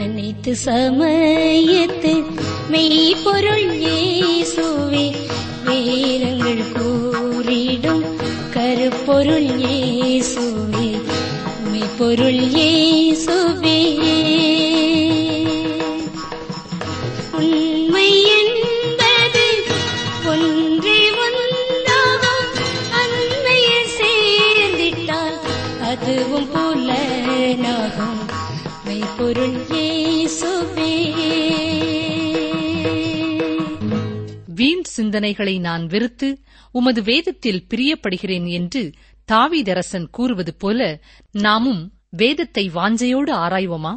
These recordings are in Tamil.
அனைத்து சமயத்து மெய்ப்பொருள் இயேசுவே வேதங்கள் கூறிடும் கருப்பொருள் இயேசுவே மெய்ப்பொருள் இயேசுவே உண்மை என்பது ஒன்றே ஒன்றாகும் அன்னையில் சேர்ந்திட்டால் அதுவும் புலனாகும் மெய்ப்பொருள் இயேசுவே வீண் சிந்தனைகளை நான் வெறுத்து உமது வேதத்தில் பிரியப்படுகிறேன் என்று தாவீதரசன் கூறுவது போல நாமும் வேதத்தை வாஞ்சையோடு ஆராய்வோமா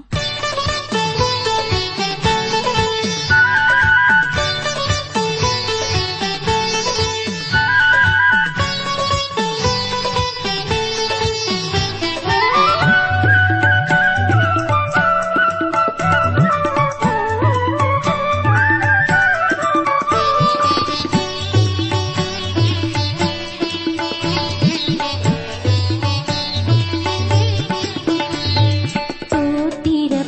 தோத்திர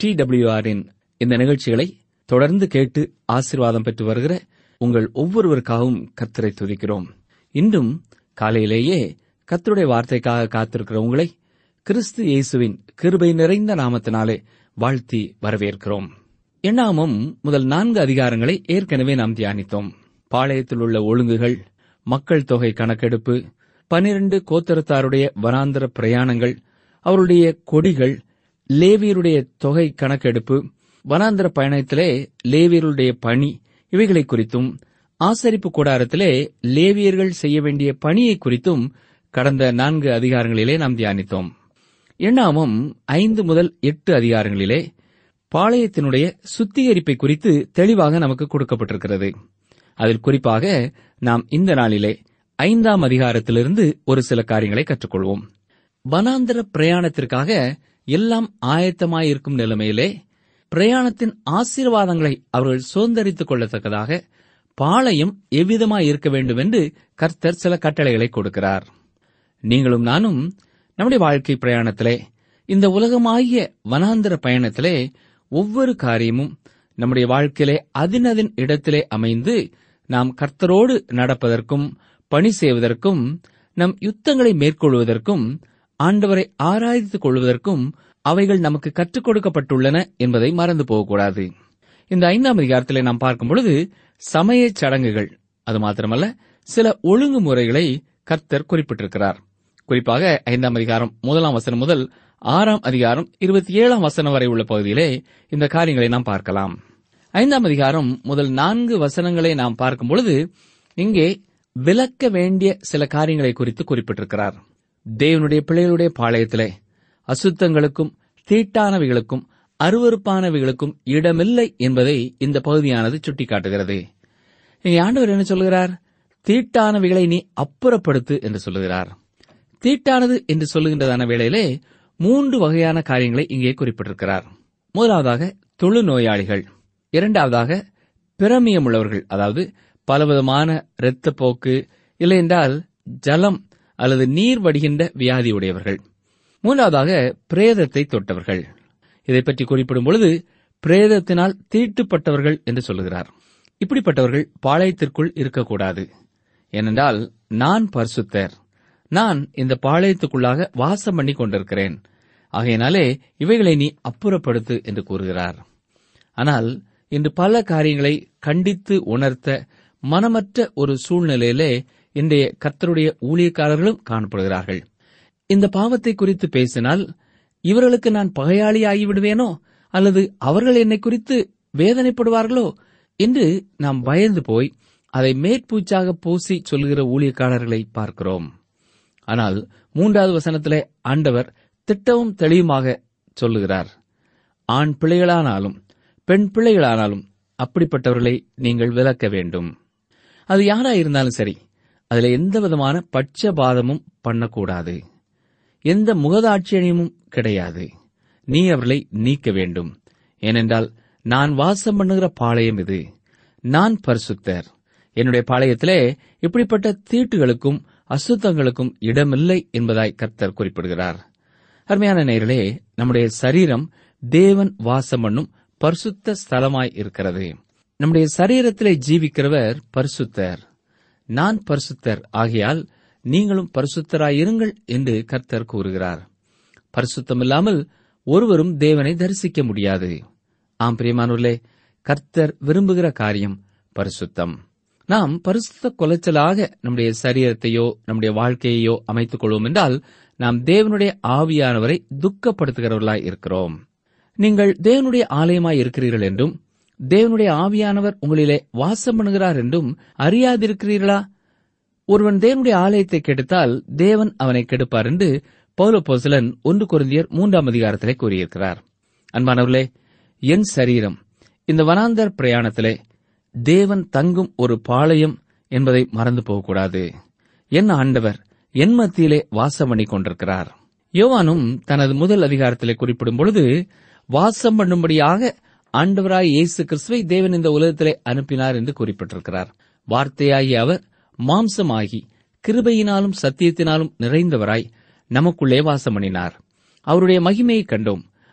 டி டபிள்யூஆரின் இந்த நிகழ்ச்சிகளை தொடர்ந்து கேட்டு ஆசீர்வாதம் பெற்று வருகிற உங்கள் ஒவ்வொருவருக்காகவும் கர்த்தரை துதிக்கிறோம் இன்றும் காலையிலேயே கர்த்தருடைய வார்த்தைக்காக காத்திருக்கிற உங்களை கிறிஸ்து இயேசுவின் கிருபை நிறைந்த நாமத்தினாலே வாழ்த்தி வரவேற்கிறோம் எண்ணாமம் முதல் நான்கு அதிகாரங்களை ஏற்கனவே நாம் தியானித்தோம் பாளையத்தில் உள்ள ஒழுங்குகள் மக்கள் தொகை கணக்கெடுப்பு பனிரண்டு கோத்தரத்தாருடைய வனாந்தர பிரயாணங்கள் அவருடைய கொடிகள் லேவியருடைய தொகை கணக்கெடுப்பு வனாந்தர பயணத்திலே லேவியருடைய பணி இவைகளை குறித்தும் ஆசரிப்பு கூடாரத்திலே லேவியர்கள் செய்ய வேண்டிய பணியை குறித்தும் கடந்த நான்கு அதிகாரங்களிலே நாம் தியானித்தோம் எண்ணாமம் ஐந்து முதல் எட்டு அதிகாரங்களிலே பாளையத்தினுடைய சுத்திகரிப்பை குறித்து தெளிவாக நமக்கு கொடுக்கப்பட்டிருக்கிறது அதில் குறிப்பாக நாம் இந்த நாளிலே ஐந்தாம் அதிகாரத்திலிருந்து ஒரு சில காரியங்களை கற்றுக்கொள்வோம் வனாந்தர பிரயாணத்திற்காக எல்லாம் ஆயத்தமாயிருக்கும் நிலைமையிலே பிரயாணத்தின் ஆசீர்வாதங்களை அவர்கள் சுதந்திரித்துக் கொள்ளத்தக்கதாக பாளையம் எவ்விதமாய் இருக்க வேண்டும் என்று கர்த்தர் சில கட்டளைகளை கொடுக்கிறார் நீங்களும் நானும் நம்முடைய வாழ்க்கை பிரயாணத்திலே இந்த உலகமாகிய வனாந்தர பயணத்திலே ஒவ்வொரு காரியமும் நம்முடைய வாழ்க்கையிலே அதினதின் இடத்திலே அமைந்து நாம் கர்த்தரோடு நடப்பதற்கும் பணி செய்வதற்கும் நம் யுத்தங்களை மேற்கொள்வதற்கும் ஆண்டவரை ஆராய்த்துக் கொள்வதற்கும் அவைகள் நமக்கு கற்றுக் கொடுக்கப்பட்டுள்ளன என்பதை மறந்து போகக்கூடாது இந்த ஐந்தாம் அதிகாரத்திலே நாம் பார்க்கும் பொழுது சமய சடங்குகள் அது மாத்திரமல்ல சில ஒழுங்குமுறைகளை கர்த்தர் குறிப்பிட்டிருக்கிறார் குறிப்பாக ஐந்தாம் அதிகாரம் முதலாம் வசனம் முதல் ஆறாம் அதிகாரம் இருபத்தி ஏழாம் வசனம் வரை உள்ள பகுதியிலே இந்த காரியங்களை நாம் பார்க்கலாம் ஐந்தாம் அதிகாரம் முதல் நான்கு வசனங்களை நாம் பார்க்கும் பொழுது இங்கே விளக்க வேண்டிய சில காரியங்களை குறித்து குறிப்பிட்டிருக்கிறார் தேவனுடைய பிள்ளைகளுடைய பாளையத்திலே அசுத்தங்களுக்கும் தீட்டானவைகளுக்கும் அருவறுப்பானவைகளுக்கும் இடமில்லை என்பதை இந்த பகுதியானது சுட்டிக்காட்டுகிறது இங்கே ஆண்டவர் என்ன சொல்கிறார் தீட்டானவைகளை நீ அப்புறப்படுத்து என்று சொல்லுகிறார் தீட்டானது என்று சொல்லுகின்றதான வேளையிலே மூன்று வகையான காரியங்களை இங்கே குறிப்பிட்டிருக்கிறார் முதலாவதாக தொழுநோயாளிகள் இரண்டாவதாக பிரமியமுள்ளவர்கள் அதாவது பலவிதமான இரத்தப்போக்கு இல்லையென்றால் ஜலம் அல்லது நீர் வடிகின்ற வியாதியுடையவர்கள் மூன்றாவதாக பிரேதத்தை தொட்டவர்கள் இதை பற்றி குறிப்பிடும் பொழுது பிரேதத்தினால் தீட்டுப்பட்டவர்கள் என்று சொல்லுகிறார் இப்படிப்பட்டவர்கள் பாளையத்திற்குள் இருக்கக்கூடாது ஏனென்றால் நான் பரிசுத்தர் நான் இந்த பாளையத்துக்குள்ளாக வாசம் பண்ணி கொண்டிருக்கிறேன் ஆகையினாலே இவைகளை நீ அப்புறப்படுத்து என்று கூறுகிறார் ஆனால் இன்று பல காரியங்களை கண்டித்து உணர்த்த மனமற்ற ஒரு சூழ்நிலையிலே இன்றைய கர்த்தருடைய ஊழியக்காரர்களும் காணப்படுகிறார்கள் இந்த பாவத்தை குறித்து பேசினால் இவர்களுக்கு நான் பகையாளி ஆகிவிடுவேனோ அல்லது அவர்கள் என்னை குறித்து வேதனைப்படுவார்களோ என்று நாம் பயந்து போய் அதை மேற்பூச்சாக பூசி சொல்கிற ஊழியக்காரர்களை பார்க்கிறோம் ஆனால் மூன்றாவது வசனத்திலே ஆண்டவர் திட்டமும் தெளிவுமாக சொல்லுகிறார் ஆண் பிள்ளைகளானாலும் பெண் பிள்ளைகளானாலும் அப்படிப்பட்டவர்களை நீங்கள் விலக்க வேண்டும் அது யாரா இருந்தாலும் சரி அதுல எந்த விதமான பட்சபாதமும் பண்ணக்கூடாது எந்த முகதாட்சியமும் கிடையாது நீ அவர்களை நீக்க வேண்டும் ஏனென்றால் நான் வாசம் பண்ணுகிற பாளையம் இது நான் பரிசுத்தர் என்னுடைய பாளையத்திலே இப்படிப்பட்ட தீட்டுகளுக்கும் அசுத்தங்களுக்கும் இடமில்லை என்பதாய் கர்த்தர் குறிப்பிடுகிறார் அருமையான நேர்களே நம்முடைய சரீரம் தேவன் வாசம் பண்ணும் பரிசுத்த ஸ்தலமாய் இருக்கிறது நம்முடைய சரீரத்திலே ஜீவிக்கிறவர் பரிசுத்தர் நான் பரிசுத்தர் ஆகையால் நீங்களும் பரிசுத்தராயிருங்கள் என்று கர்த்தர் கூறுகிறார் பரிசுத்தமில்லாமல் ஒருவரும் தேவனை தரிசிக்க முடியாது ஆம் பிரியமானூர்களே கர்த்தர் விரும்புகிற காரியம் பரிசுத்தம் நாம் பரிசுத்த கொலைச்சலாக நம்முடைய சரீரத்தையோ நம்முடைய வாழ்க்கையையோ அமைத்துக் கொள்வோம் என்றால் நாம் தேவனுடைய ஆவியானவரை துக்கப்படுத்துகிறவர்களாய் இருக்கிறோம் நீங்கள் தேவனுடைய ஆலயமாய் இருக்கிறீர்கள் என்றும் தேவனுடைய ஆவியானவர் உங்களிலே வாசம் பண்ணுகிறார் என்றும் அறியாதிருக்கிறீர்களா ஒருவன் தேவனுடைய ஆலயத்தை கெடுத்தால் தேவன் அவனை கெடுப்பார் என்று பௌலபோசலன் ஒன்று குருந்தியர் மூன்றாம் அதிகாரத்திலே கூறியிருக்கிறார் அன்பானவர்களே என் சரீரம் இந்த வனாந்தர் பிரயாணத்திலே தேவன் தங்கும் ஒரு பாளையம் என்பதை மறந்து போகக்கூடாது என் ஆண்டவர் என் மத்தியிலே வாசம் பண்ணி கொண்டிருக்கிறார் யோவானும் தனது முதல் அதிகாரத்திலே குறிப்பிடும் பொழுது வாசம் பண்ணும்படியாக ஆண்டவராய் இயேசு கிறிஸ்துவை தேவன் இந்த உலகத்திலே அனுப்பினார் என்று குறிப்பிட்டிருக்கிறார் வார்த்தையாகி அவர் மாம்சமாகி கிருபையினாலும் சத்தியத்தினாலும் நிறைந்தவராய் நமக்குள்ளே வாசம் பண்ணினார் அவருடைய மகிமையை கண்டோம்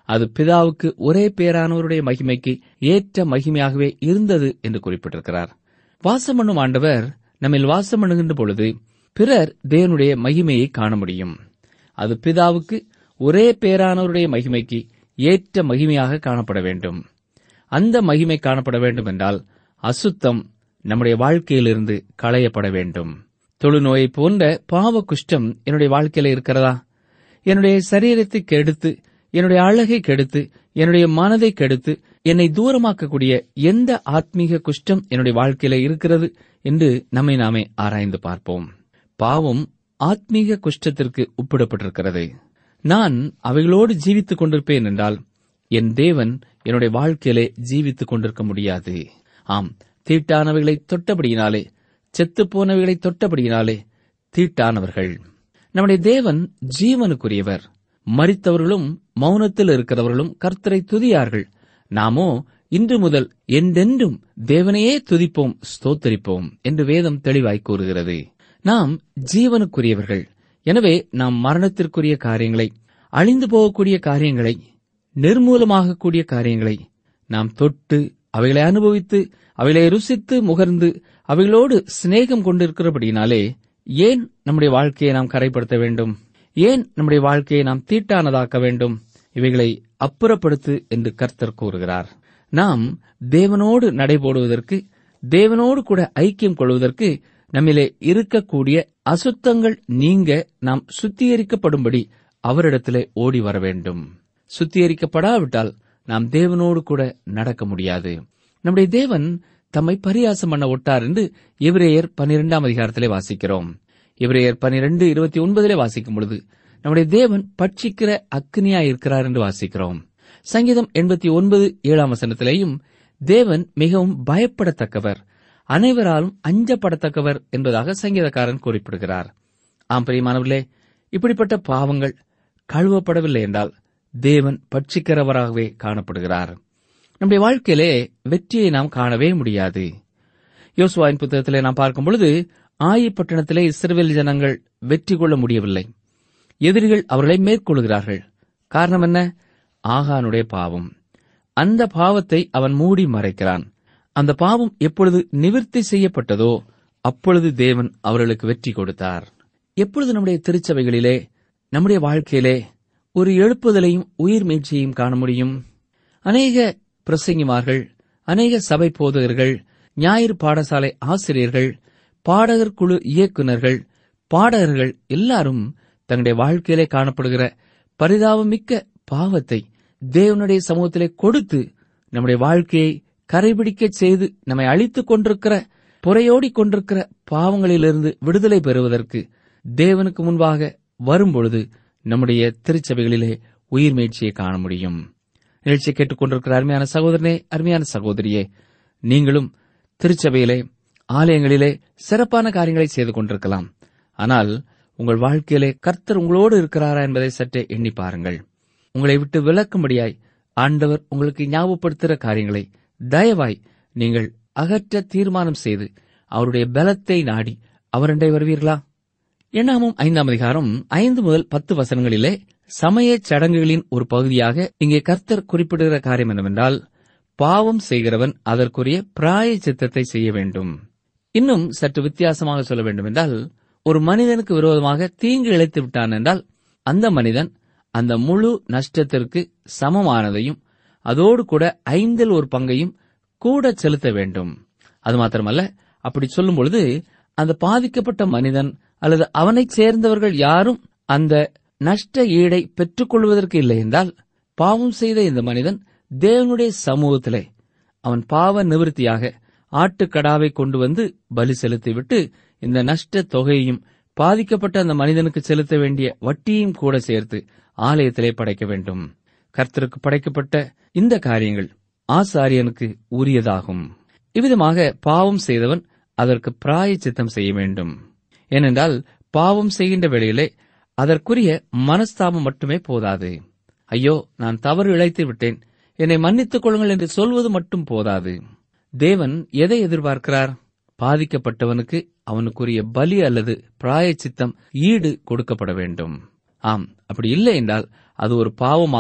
அது பிதாவுக்கு ஒரே பேரானவருடைய மகிமைக்கு ஏற்ற மகிமையாகவே இருந்தது என்று குறிப்பிட்டிருக்கிறார் வாசம் பண்ணும் ஆண்டவர் நம்மில் வாசம் பண்ணுகின்ற பொழுது பிறர் தேவனுடைய மகிமையை காண முடியும் அது பிதாவுக்கு ஒரே பேரானவருடைய மகிமைக்கு ஏற்ற மகிமையாக காணப்பட வேண்டும் அந்த மகிமை காணப்பட வேண்டும் என்றால் அசுத்தம் நம்முடைய வாழ்க்கையிலிருந்து களையப்பட வேண்டும் தொழுநோயை போன்ற பாவ குஷ்டம் என்னுடைய வாழ்க்கையில இருக்கிறதா என்னுடைய சரீரத்தை கெடுத்து என்னுடைய அழகை கெடுத்து என்னுடைய மனதை கெடுத்து என்னை தூரமாக்கக்கூடிய எந்த ஆத்மீக குஷ்டம் என்னுடைய வாழ்க்கையில இருக்கிறது என்று நம்மை நாமே ஆராய்ந்து பார்ப்போம் பாவம் ஆத்மீக குஷ்டத்திற்கு உட்படப்பட்டிருக்கிறது நான் அவைகளோடு ஜீவித்துக் கொண்டிருப்பேன் என்றால் என் தேவன் என்னுடைய வாழ்க்கையிலே ஜீவித்துக் கொண்டிருக்க முடியாது ஆம் தீட்டானவைகளை தொட்டபடியினாலே செத்துப் போனவைகளை தொட்டபடியினாலே தீட்டானவர்கள் நம்முடைய தேவன் ஜீவனுக்குரியவர் மரித்தவர்களும் மௌனத்தில் இருக்கிறவர்களும் கர்த்தரை துதியார்கள் நாமோ இன்று முதல் என்றென்றும் தேவனையே துதிப்போம் ஸ்தோத்தரிப்போம் என்று வேதம் தெளிவாய் கூறுகிறது நாம் ஜீவனுக்குரியவர்கள் எனவே நாம் மரணத்திற்குரிய காரியங்களை அழிந்து போகக்கூடிய காரியங்களை நிர்மூலமாகக்கூடிய காரியங்களை நாம் தொட்டு அவைகளை அனுபவித்து அவைகளை ருசித்து முகர்ந்து அவைகளோடு சிநேகம் கொண்டிருக்கிறபடினாலே ஏன் நம்முடைய வாழ்க்கையை நாம் கரைப்படுத்த வேண்டும் ஏன் நம்முடைய வாழ்க்கையை நாம் தீட்டானதாக்க வேண்டும் இவைகளை அப்புறப்படுத்து என்று கர்த்தர் கூறுகிறார் நாம் தேவனோடு நடைபோடுவதற்கு தேவனோடு கூட ஐக்கியம் கொள்வதற்கு நம்மிலே இருக்கக்கூடிய அசுத்தங்கள் நீங்க நாம் சுத்திகரிக்கப்படும்படி அவரிடத்திலே ஓடி வர வேண்டும் சுத்திகரிக்கப்படாவிட்டால் நாம் தேவனோடு கூட நடக்க முடியாது நம்முடைய தேவன் தம்மை பரியாசம் பண்ண ஒட்டார் என்று எபிரேயர் பனிரெண்டாம் அதிகாரத்திலே வாசிக்கிறோம் எபிரேயர் பனிரெண்டு இருபத்தி ஒன்பதிலே வாசிக்கும் பொழுது நம்முடைய தேவன் பட்சிக்கிற அக்னியா இருக்கிறார் என்று வாசிக்கிறோம் சங்கீதம் எண்பத்தி ஒன்பது ஏழாம் வசனத்திலேயும் தேவன் மிகவும் பயப்படத்தக்கவர் அனைவராலும் அஞ்சப்படத்தக்கவர் என்பதாக சங்கீதக்காரன் குறிப்பிடுகிறார் ஆம் பிரியமானவர்களே இப்படிப்பட்ட பாவங்கள் கழுவப்படவில்லை என்றால் தேவன் பட்சிக்கிறவராகவே காணப்படுகிறார் நம்முடைய வாழ்க்கையிலே வெற்றியை நாம் காணவே முடியாது யோசுவாவின் புத்தகத்திலே நாம் பார்க்கும் பொழுது ஆயி பட்டணத்திலே இஸ்ரவேல் ஜனங்கள் வெற்றி கொள்ள முடியவில்லை எதிரிகள் அவர்களை மேற்கொள்கிறார்கள் காரணம் என்ன ஆகானுடைய பாவம் அந்த பாவத்தை அவன் மூடி மறைக்கிறான் அந்த பாவம் எப்பொழுது நிவிர்த்தி செய்யப்பட்டதோ அப்பொழுது தேவன் அவர்களுக்கு வெற்றி கொடுத்தார் எப்பொழுது நம்முடைய திருச்சபைகளிலே நம்முடைய வாழ்க்கையிலே ஒரு எழுப்புதலையும் உயிர் மீட்சியையும் காண முடியும் அநேக பிரசங்கிமார்கள் அநேக சபை போதகர்கள் ஞாயிறு பாடசாலை ஆசிரியர்கள் பாடகர் குழு இயக்குநர்கள் பாடகர்கள் எல்லாரும் தங்களுடைய வாழ்க்கையிலே காணப்படுகிற பரிதாபமிக்க பாவத்தை தேவனுடைய சமூகத்திலே கொடுத்து நம்முடைய வாழ்க்கையை கரைபிடிக்கச் செய்து நம்மை அழித்துக் கொண்டிருக்கிற புறையோடிக் கொண்டிருக்கிற பாவங்களிலிருந்து விடுதலை பெறுவதற்கு தேவனுக்கு முன்பாக வரும்பொழுது நம்முடைய திருச்சபைகளிலே உயிர் மீட்சியை காண முடியும் நிகழ்ச்சியை கேட்டுக்கொண்டிருக்கிற அருமையான சகோதரனே அருமையான சகோதரியே நீங்களும் திருச்சபையிலே ஆலயங்களிலே சிறப்பான காரியங்களை செய்து கொண்டிருக்கலாம் ஆனால் உங்கள் வாழ்க்கையிலே கர்த்தர் உங்களோடு இருக்கிறாரா என்பதை சற்றே எண்ணி பாருங்கள் உங்களை விட்டு விளக்கும்படியாய் ஆண்டவர் உங்களுக்கு ஞாபகப்படுத்துகிற காரியங்களை தயவாய் நீங்கள் அகற்ற தீர்மானம் செய்து அவருடைய பலத்தை நாடி அவரண்டை வருவீர்களா எண்ணாமும் ஐந்தாம் அதிகாரம் ஐந்து முதல் பத்து வசனங்களிலே சமய சடங்குகளின் ஒரு பகுதியாக இங்கே கர்த்தர் குறிப்பிடுகிற காரியம் என்னவென்றால் பாவம் செய்கிறவன் அதற்குரிய பிராய சித்தத்தை செய்ய வேண்டும் இன்னும் சற்று வித்தியாசமாக சொல்ல வேண்டுமென்றால் ஒரு மனிதனுக்கு விரோதமாக தீங்கு இழைத்து விட்டான் என்றால் அந்த மனிதன் அந்த முழு நஷ்டத்திற்கு சமமானதையும் அதோடு கூட ஐந்தில் ஒரு பங்கையும் கூட செலுத்த வேண்டும் அது மாத்திரமல்ல அப்படி சொல்லும் பொழுது அந்த பாதிக்கப்பட்ட மனிதன் அல்லது அவனைச் சேர்ந்தவர்கள் யாரும் அந்த நஷ்ட ஈடை பெற்றுக்கொள்வதற்கு இல்லை என்றால் பாவம் செய்த இந்த மனிதன் தேவனுடைய சமூகத்திலே அவன் பாவ நிவர்த்தியாக ஆட்டுக்கடாவை கொண்டு வந்து பலி செலுத்திவிட்டு இந்த நஷ்ட தொகையையும் பாதிக்கப்பட்ட அந்த மனிதனுக்கு செலுத்த வேண்டிய வட்டியையும் கூட சேர்த்து ஆலயத்திலே படைக்க வேண்டும் கர்த்தருக்கு படைக்கப்பட்ட இந்த காரியங்கள் ஆசாரியனுக்கு உரியதாகும் இவ்விதமாக பாவம் செய்தவன் அதற்கு பிராய சித்தம் செய்ய வேண்டும் ஏனென்றால் பாவம் செய்கின்ற வேளையிலே அதற்குரிய மனஸ்தாபம் மட்டுமே போதாது ஐயோ நான் தவறு இழைத்து விட்டேன் என்னை மன்னித்துக் கொள்ளுங்கள் என்று சொல்வது மட்டும் போதாது தேவன் எதை எதிர்பார்க்கிறார் பாதிக்கப்பட்டவனுக்கு அவனுக்குரிய பலி அல்லது பிராயச்சித்தம் ஈடு கொடுக்கப்பட வேண்டும் ஆம் அப்படி இல்லை என்றால் அது ஒரு பாவமாக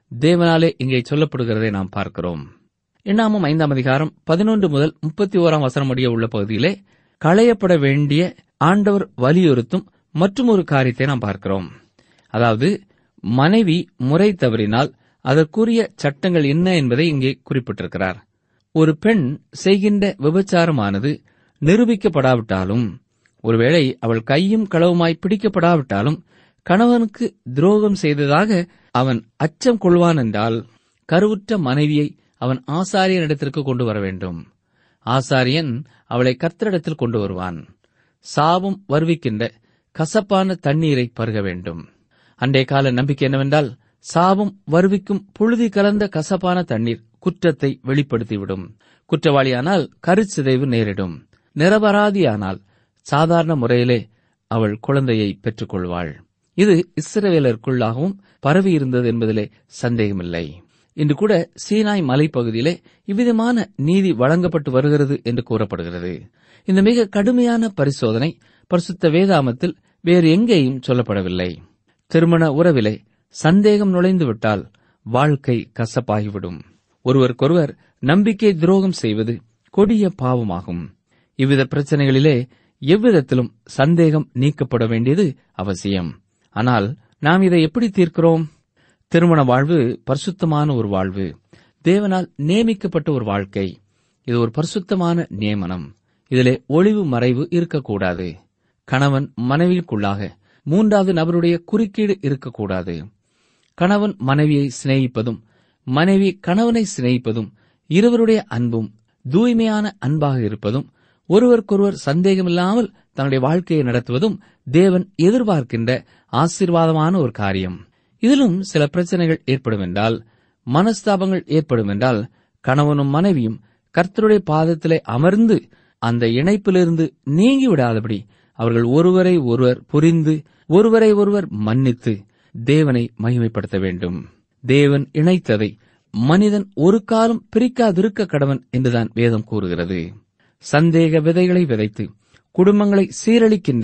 தேவனாலே இங்கே சொல்லப்படுகிறதை நாம் பார்க்கிறோம் எண்ணாமம் ஐந்தாம் அதிகாரம் பதினொன்று முதல் முப்பத்தி ஓராம் வசனம் முடிய உள்ள பகுதியிலே களையப்பட வேண்டிய ஆண்டவர் வலியுறுத்தும் மற்றும் ஒரு காரியத்தை நாம் பார்க்கிறோம் அதாவது மனைவி முறை தவறினால் அதற்குரிய சட்டங்கள் என்ன என்பதை இங்கே குறிப்பிட்டிருக்கிறார் ஒரு பெண் செய்கின்ற விபச்சாரமானது நிரூபிக்கப்படாவிட்டாலும் ஒருவேளை அவள் கையும் களவுமாய் பிடிக்கப்படாவிட்டாலும் கணவனுக்கு துரோகம் செய்ததாக அவன் அச்சம் கொள்வான் என்றால் கருவுற்ற மனைவியை அவன் ஆசாரியனிடத்திற்கு கொண்டு வர வேண்டும் ஆசாரியன் அவளை கர்த்தரிடத்தில் கொண்டு வருவான் சாபம் வருவிக்கின்ற கசப்பான தண்ணீரை பருக வேண்டும் அன்றைய கால நம்பிக்கை என்னவென்றால் சாபம் வருவிக்கும் புழுதி கலந்த கசப்பான தண்ணீர் குற்றத்தை வெளிப்படுத்திவிடும் குற்றவாளியானால் கருச்சிதைவு நேரிடும் நிரபராதியானால் சாதாரண முறையிலே அவள் குழந்தையை பெற்றுக்கொள்வாள் இது இஸ்ரவேலருக்குள்ளாகவும் பரவியிருந்தது என்பதிலே சந்தேகமில்லை இன்று கூட சீனாய் மலைப்பகுதியிலே இவ்விதமான நீதி வழங்கப்பட்டு வருகிறது என்று கூறப்படுகிறது இந்த மிக கடுமையான பரிசோதனை பரிசுத்த வேதாமத்தில் வேறு எங்கேயும் சொல்லப்படவில்லை திருமண உறவிலே சந்தேகம் நுழைந்துவிட்டால் வாழ்க்கை கசப்பாகிவிடும் ஒருவருக்கொருவர் நம்பிக்கை துரோகம் செய்வது கொடிய பாவமாகும் இவ்வித பிரச்சனைகளிலே எவ்விதத்திலும் சந்தேகம் நீக்கப்பட வேண்டியது அவசியம் ஆனால் நாம் இதை எப்படி தீர்க்கிறோம் திருமண வாழ்வு பரிசுத்தமான ஒரு வாழ்வு தேவனால் நியமிக்கப்பட்ட ஒரு வாழ்க்கை இது ஒரு பரிசுத்தமான நியமனம் இதிலே ஒளிவு மறைவு இருக்கக்கூடாது கணவன் மனைவிக்குள்ளாக மூன்றாவது நபருடைய குறுக்கீடு இருக்கக்கூடாது கணவன் மனைவியை சிநேகிப்பதும் மனைவி கணவனை சிநேகிப்பதும் இருவருடைய அன்பும் தூய்மையான அன்பாக இருப்பதும் ஒருவருக்கொருவர் சந்தேகமில்லாமல் தன்னுடைய வாழ்க்கையை நடத்துவதும் தேவன் எதிர்பார்க்கின்ற ஆசீர்வாதமான ஒரு காரியம் இதிலும் சில பிரச்சனைகள் ஏற்படும் என்றால் மனஸ்தாபங்கள் ஏற்படும் என்றால் கணவனும் மனைவியும் கர்த்தருடைய பாதத்திலே அமர்ந்து அந்த இணைப்பிலிருந்து நீங்கி விடாதபடி அவர்கள் ஒருவரை ஒருவர் புரிந்து ஒருவரை ஒருவர் மன்னித்து தேவனை மகிமைப்படுத்த வேண்டும் தேவன் இணைத்ததை மனிதன் ஒரு காலம் பிரிக்காதிருக்க கடவன் என்றுதான் வேதம் கூறுகிறது சந்தேக விதைகளை விதைத்து குடும்பங்களை சீரழிக்கின்ற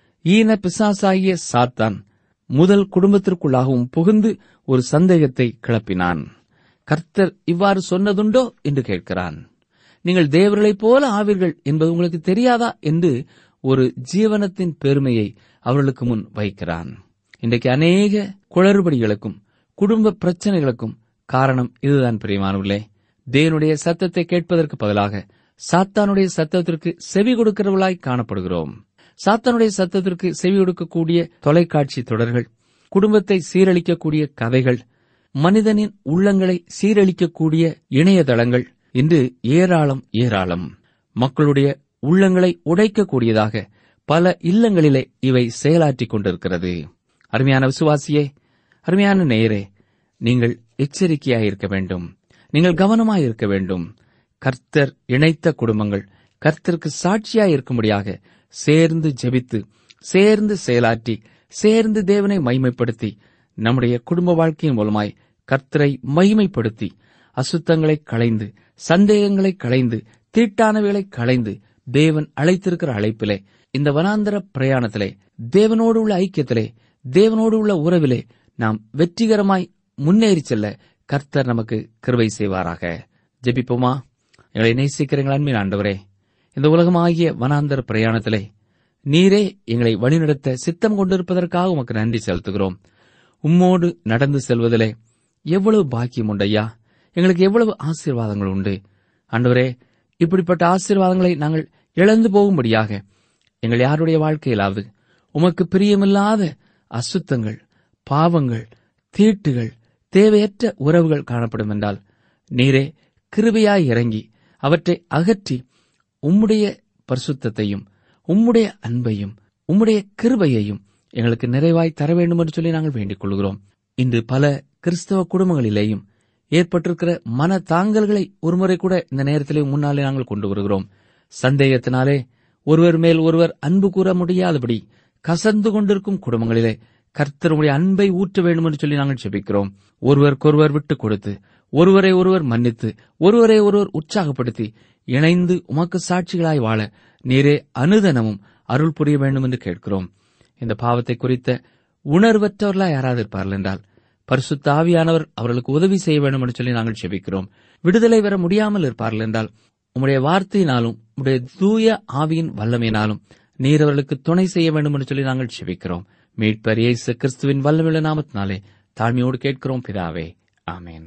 ஈன பிசாசாகிய சாத்தான் முதல் குடும்பத்திற்குள்ளாகவும் புகுந்து ஒரு சந்தேகத்தை கிளப்பினான் கர்த்தர் இவ்வாறு சொன்னதுண்டோ என்று கேட்கிறான் நீங்கள் தேவர்களைப் போல ஆவீர்கள் என்பது உங்களுக்கு தெரியாதா என்று ஒரு ஜீவனத்தின் பெருமையை அவர்களுக்கு முன் வைக்கிறான் இன்றைக்கு அநேக குளறுபடிகளுக்கும் குடும்ப பிரச்சனைகளுக்கும் காரணம் இதுதான் பிரியமானவர்களே தேவனுடைய சத்தத்தை கேட்பதற்கு பதிலாக சாத்தானுடைய சத்தத்திற்கு செவி கொடுக்கிறவர்களாய் காணப்படுகிறோம் சாத்தானுடைய சத்தத்திற்கு செவி கொடுக்கக்கூடிய தொலைக்காட்சி தொடர்கள் குடும்பத்தை சீரழிக்கக்கூடிய கதைகள் மனிதனின் உள்ளங்களை சீரழிக்கக்கூடிய இணையதளங்கள் இன்று ஏராளம் ஏராளம் மக்களுடைய உள்ளங்களை உடைக்கக்கூடியதாக பல இல்லங்களிலே இவை செயலாற்றிக் கொண்டிருக்கிறது அருமையான விசுவாசியே அருமையான நேயரே நீங்கள் எச்சரிக்கையாயிருக்க வேண்டும் நீங்கள் கவனமாயிருக்க வேண்டும் கர்த்தர் இணைத்த குடும்பங்கள் கர்த்தருக்கு சாட்சியாயிருக்கும்படியாக சேர்ந்து ஜெபித்து சேர்ந்து செயலாற்றி சேர்ந்து தேவனை மைமைப்படுத்தி நம்முடைய குடும்ப வாழ்க்கையின் மூலமாய் கர்த்தரை மகிமைப்படுத்தி அசுத்தங்களை களைந்து சந்தேகங்களை களைந்து தீட்டானவைகளை களைந்து தேவன் அழைத்திருக்கிற அழைப்பிலே இந்த வனாந்தர பிரயாணத்திலே தேவனோடு உள்ள ஐக்கியத்திலே தேவனோடு உள்ள உறவிலே நாம் வெற்றிகரமாய் முன்னேறி செல்ல கர்த்தர் நமக்கு கிருபை செய்வாராக ஜெபிப்போமா எங்களை நேசிக்கிறீங்கள் அன்பின் ஆண்டவரே இந்த உலகமாகிய வனாந்தர பிரயாணத்திலே நீரே எங்களை வழிநடத்த சித்தம் கொண்டிருப்பதற்காக உமக்கு நன்றி செலுத்துகிறோம் உம்மோடு நடந்து செல்வதிலே எவ்வளவு பாக்கியம் உண்டையா எங்களுக்கு எவ்வளவு ஆசீர்வாதங்கள் உண்டு ஆண்டவரே இப்படிப்பட்ட ஆசீர்வாதங்களை நாங்கள் இழந்து போகும்படியாக எங்கள் யாருடைய வாழ்க்கையிலாவது உமக்கு பிரியமில்லாத அசுத்தங்கள் பாவங்கள் தீட்டுகள் தேவையற்ற உறவுகள் காணப்படும் என்றால் நீரே கிருபையாய் இறங்கி அவற்றை அகற்றி உம்முடைய பரிசுத்தத்தையும் உம்முடைய அன்பையும் உம்முடைய கிருபையையும் எங்களுக்கு நிறைவாய் தர வேண்டும் என்று சொல்லி நாங்கள் வேண்டிக் கொள்கிறோம் இன்று பல கிறிஸ்தவ குடும்பங்களிலேயும் ஏற்பட்டிருக்கிற மன தாங்கல்களை ஒருமுறை கூட இந்த நேரத்திலே முன்னாலே நாங்கள் கொண்டு வருகிறோம் சந்தேகத்தினாலே ஒருவர் மேல் ஒருவர் அன்பு கூற முடியாதபடி கசந்து கொண்டிருக்கும் குடும்பங்களிலே கர்த்தருடைய அன்பை ஊற்ற வேண்டும் என்று சொல்லி நாங்கள் ஜெபிக்கிறோம் ஒருவருக்கொருவர் விட்டுக் கொடுத்து ஒருவரை ஒருவர் மன்னித்து ஒருவரை ஒருவர் உற்சாகப்படுத்தி இணைந்து உமக்கு சாட்சிகளாய் வாழ நீரே அனுதனமும் அருள் புரிய வேண்டும் என்று கேட்கிறோம் இந்த பாவத்தை குறித்த உணர்வற்றவர்களாய் யாராவது இருப்பார்கள் என்றால் பரிசுத்த ஆவியானவர் அவர்களுக்கு உதவி செய்ய வேண்டும் என்று சொல்லி நாங்கள் செபிக்கிறோம் விடுதலை பெற முடியாமல் இருப்பார்கள் என்றால் உம்முடைய வார்த்தையினாலும் உம்முடைய தூய ஆவியின் வல்லமையினாலும் நீர் அவர்களுக்கு துணை செய்ய வேண்டும் என்று சொல்லி நாங்கள் செபிக்கிறோம் மீட்பர் இயேசு கிறிஸ்துவின் வல்லமையுள்ள நாமத்தினாலே தாழ்மையோடு கேட்கிறோம் பிதாவே ஆமென்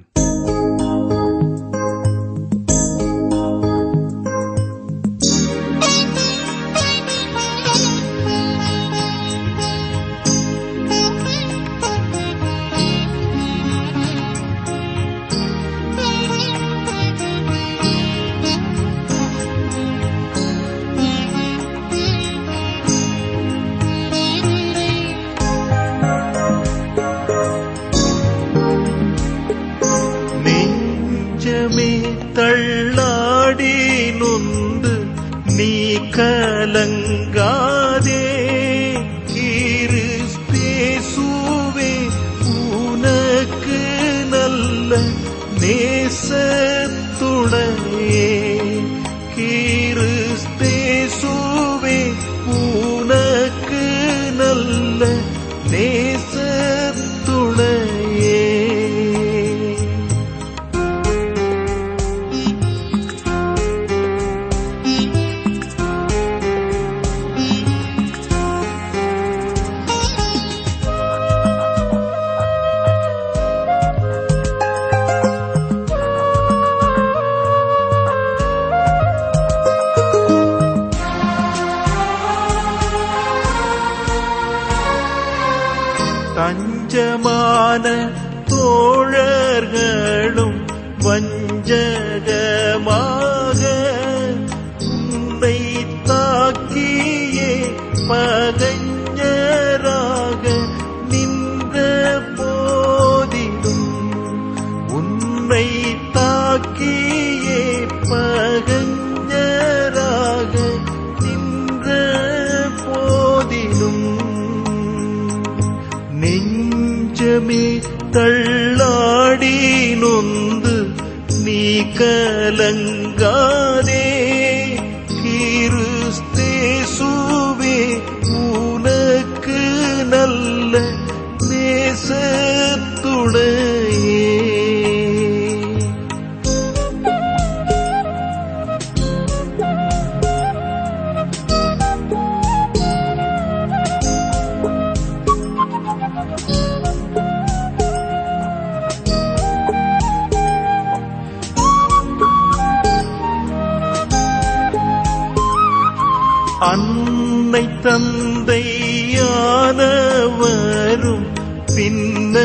நெஞ்சமே தள்ளாடி நொந்து நீ கலங்காதே கிறிஸ்தேசுவே உனக்கு நல்ல நேசத்துணையே கிறிஸ்தேசுவே உனக்கு நல்ல நேசத்துணையே தஞ்சமான தோழர்களும் வஞ்சகமாக உன்னை தாக்கியே பகைஞராக நின்ற போதிலும் உன்னை தாக்கியே பகைஞராக நின்ற போதிலும் நெஞ்சமே தள்ளாடி நொந்து நீ கலங்காதே கிறிஸ்தேசுவே உனக்கு நல்ல நேசத்துணையே அன்னை தந்தையானவரும் பின்ன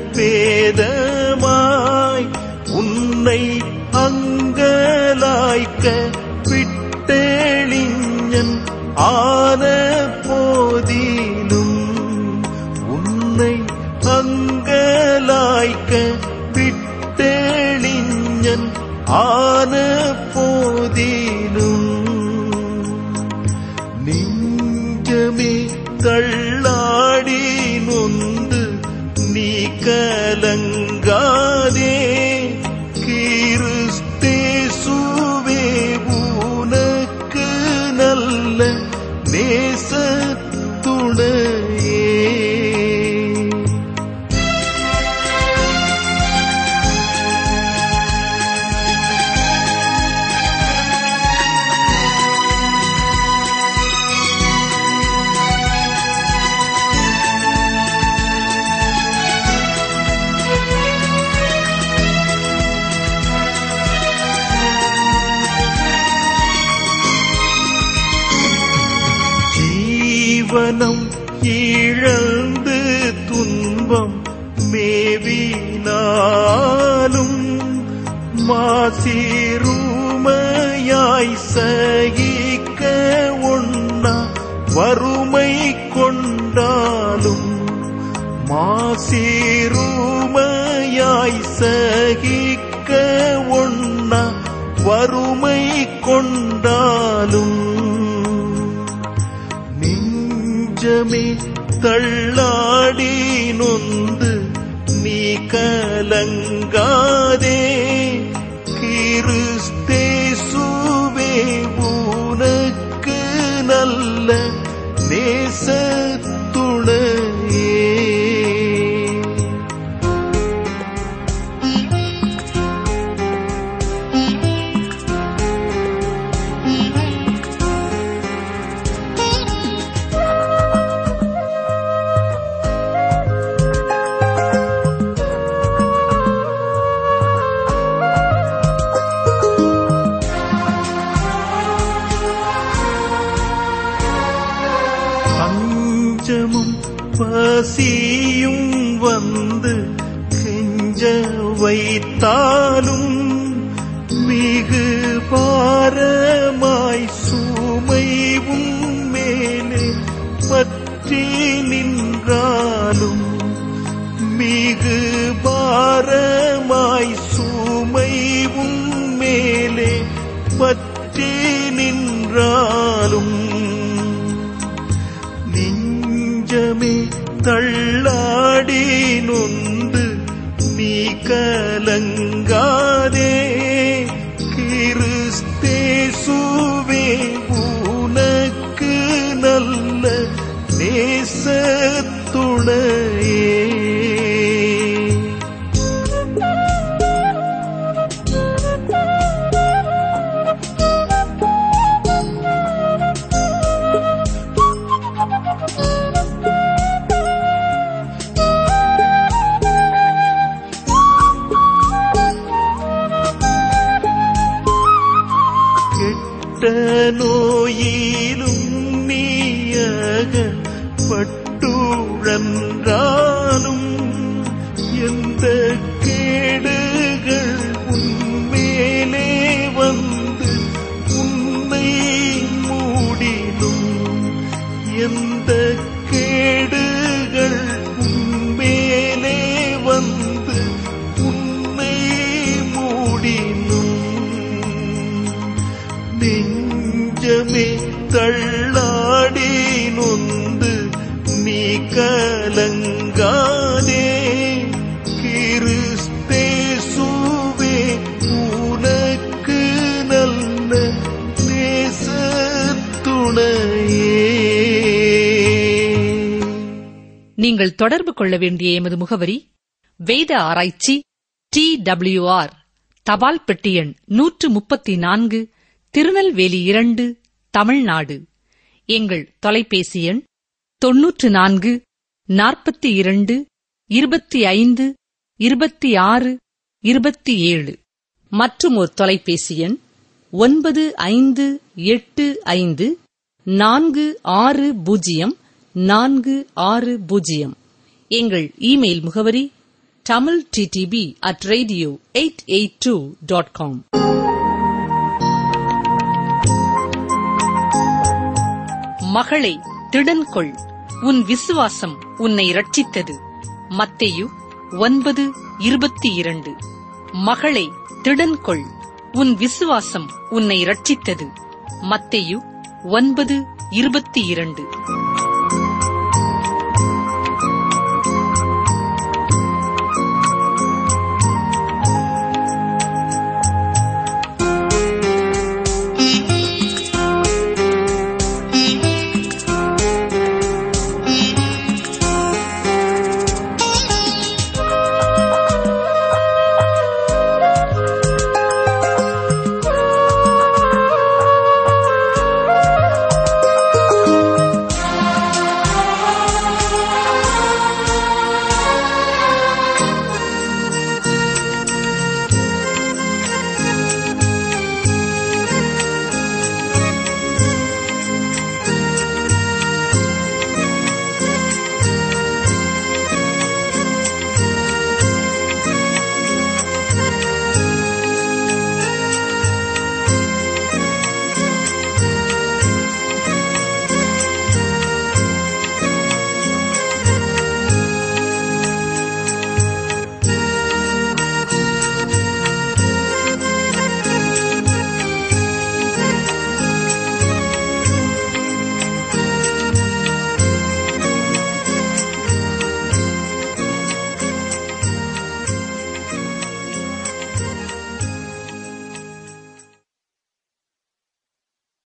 பேதமாய் உன்னை அங்கலாய்க்க விட்டெளிஞன் ஆன போதிலும் உன்னை அங்கலாய்க்க விட்டெளிஞன் ஆன போதிலும் நெஞ்சமே தள்ளாடி நொந்து நீ கலங்காதே கிறிஸ்தேசுவே உனக்கு நல்ல நேசத்துணையே ஜீவனம் இழந்து துன்பம் மேவினாலும் மாசிறுமையாய் சகிக்க ஒண்ணா வறுமை கொண்டாலும் மாசிறுமையாய் சகிக்க ஒண்ணா வறுமை கொண்டாலும் நெஞ்சமே தள்ளாடி நொந்து நீ கலங்காதே கிறிஸ்தேசுவே உனக்கு நல்ல நேசத்துணையே பசியும் வந்து கெஞ்ச வைத்தாலும் மிகு பாரமாய் சுமைவும் மேலே பற்றி நின்றாலும் மிகு பாரமாய் சுமைவும் மேலே பற்றி நின்றாலும் நெஞ்சமே தள்ளாடி நொந்து நீ கலங்காதே கிறிஸ்தேசுவே உனக்கு நல்ல நேசத்துணையே கெட்ட நோயிலும் நீயக பட்டுழன்றாலும் எந்த கேடுகள் உன்மேலே வந்து உன்னை மூடினும் எந்த கேடுகள் உன்மேலே வந்து உன்னை மூடினும் நெஞ்சமே தள்ளாடி நொந்து நீ கலங்காதே கிறிஸ்தேசுவே உனக்கு நல்ல நேசத்துணையே நீங்கள் தொடர்பு கொள்ள வேண்டிய எமது முகவரி வேத ஆராய்ச்சி டி ஆர் தபால் பெட்டி எண் நூற்று முப்பத்தி நான்கு திருநெல்வேலி இரண்டு தமிழ்நாடு எங்கள் தொலைபேசி எண் தொன்னூற்று நான்கு நாற்பத்தி இரண்டு இருபத்தி ஐந்து இருபத்தி ஆறு இருபத்தி ஏழு மற்றும் ஒரு தொலைபேசி எண் ஒன்பது ஐந்து எட்டு ஐந்து நான்கு ஆறு பூஜ்ஜியம் நான்கு ஆறு பூஜ்ஜியம் எங்கள் இமெயில் முகவரி Tamil DTP at radio eight eight two dot com மகளே திடன் கொள் உன் விசுவாசம் உன்னை ரட்சித்தது மத்தேயு ஒன்பது இருபத்தி இரண்டு மகளே திடன் கொள் உன் விசுவாசம் உன்னை ரட்சித்தது மத்தேயு ஒன்பது இருபத்தி இரண்டு